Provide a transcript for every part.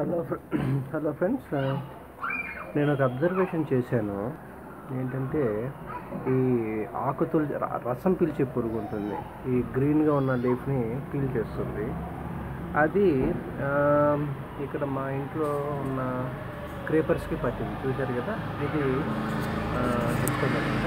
Hello hello friends నేను ఒక observation చేశాను ఏంటంటే ఈ ఆకుతులు రసం పీల్చే పురుగు ఉంటుంది ఈ గ్రీన్గా ఉన్న లీఫ్ని పీల్ చేస్తుంది అది ఆ, ఇక్కడ మా ఇంట్లో ఉన్న క్రేపర్స్కి పట్టింది చూశారు కదా ఇది ఆ, చెప్తుందన్నమాట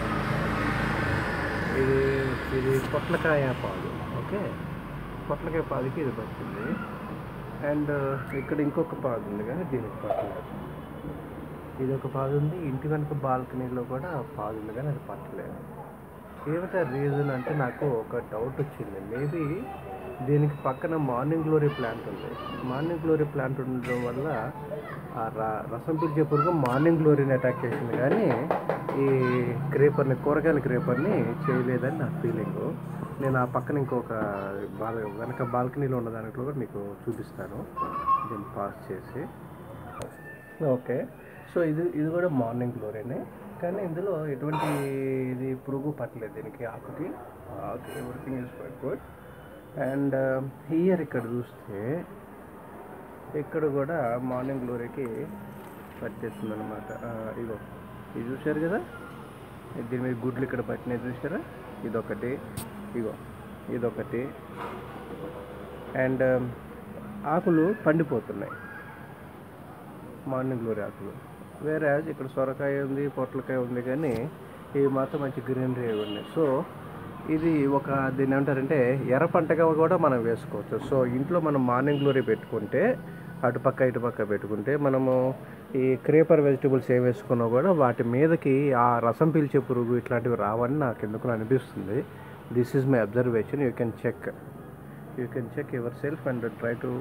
ఇది ఇది పొట్లకాయ పాలు ఓకే పొట్లకాయ పాలుకి ఇది పడుతుంది అండ్ ఇక్కడ ఇంకొక పాదు ఉంది కానీ దీనికి పట్టలేదు ఇది ఒక పాదు ఉంది ఇంటి వెనక బాల్కనీలో కూడా పాదు ఉంది కానీ అది పట్టలేదు ఏమిటా రీజన్ అంటే నాకు ఒక డౌట్ వచ్చింది మేబీ దీనికి పక్కన మార్నింగ్ గ్లోరీ ప్లాంట్ ఉంది మార్నింగ్ గ్లోరీ ప్లాంట్ ఉండడం వల్ల ఆ ర- రసం పీల్చే పురుగు మార్నింగ్ గ్లోరీని అటాక్ చేసింది కానీ ఈ క్రేపర్ని కూరగాయల క్రేపర్ని చేయలేదని నా ఫీలింగ్ నేను ఆ పక్కన ఇంకొక బాల్ వెనక బాల్కనీలో ఉన్న దాంట్లో కూడా మీకు చూపిస్తాను దీన్ని పాస్ చేసి ఓకే సో ఇది ఇది కూడా మార్నింగ్ గ్లోరీనే కానీ ఇందులో ఎటువంటి ఇది పురుగు పట్టలేదు దీనికి ఆకుకి ఆకు everything is quite good and here ఇక్కడ చూస్తే ఇక్కడ కూడా మార్నింగ్ గ్లోరీకి పట్టేస్తుంది అనమాట ఇగో ఇది చూశారు కదా దీని మీద గుడ్లు ఇక్కడ పట్టినవి చూసారా ఇదొకటి ఇగో ఇదొకటి అండ్ ఆకులు పండిపోతున్నాయి మార్నింగ్ గ్లోరీ ఆకులు వేరే ఇక్కడ సొరకాయ ఉంది పొట్లకాయ ఉంది కానీ ఇవి మాత్రం మంచి గ్రీనరీ అవి ఉన్నాయి సో ఇది ఒక దీన్ని ఏమంటారంటే ఎర్ర పంటగా కూడా మనం వేసుకోవచ్చు సో ఇంట్లో మనం మార్నింగ్ గ్లోరీ పెట్టుకుంటే అటుపక్క ఇటుపక్క పెట్టుకుంటే మనము ఈ క్రేపర్ వెజిటబుల్స్ ఏం వేసుకున్నా కూడా వాటి మీదకి ఆ రసం పీల్చే పురుగు ఇట్లాంటివి రావని నాకు ఎందుకు అనిపిస్తుంది this is my observation you can check you can check yourself and try to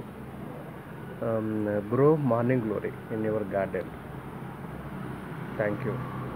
um, grow morning glory in your garden. Thank you.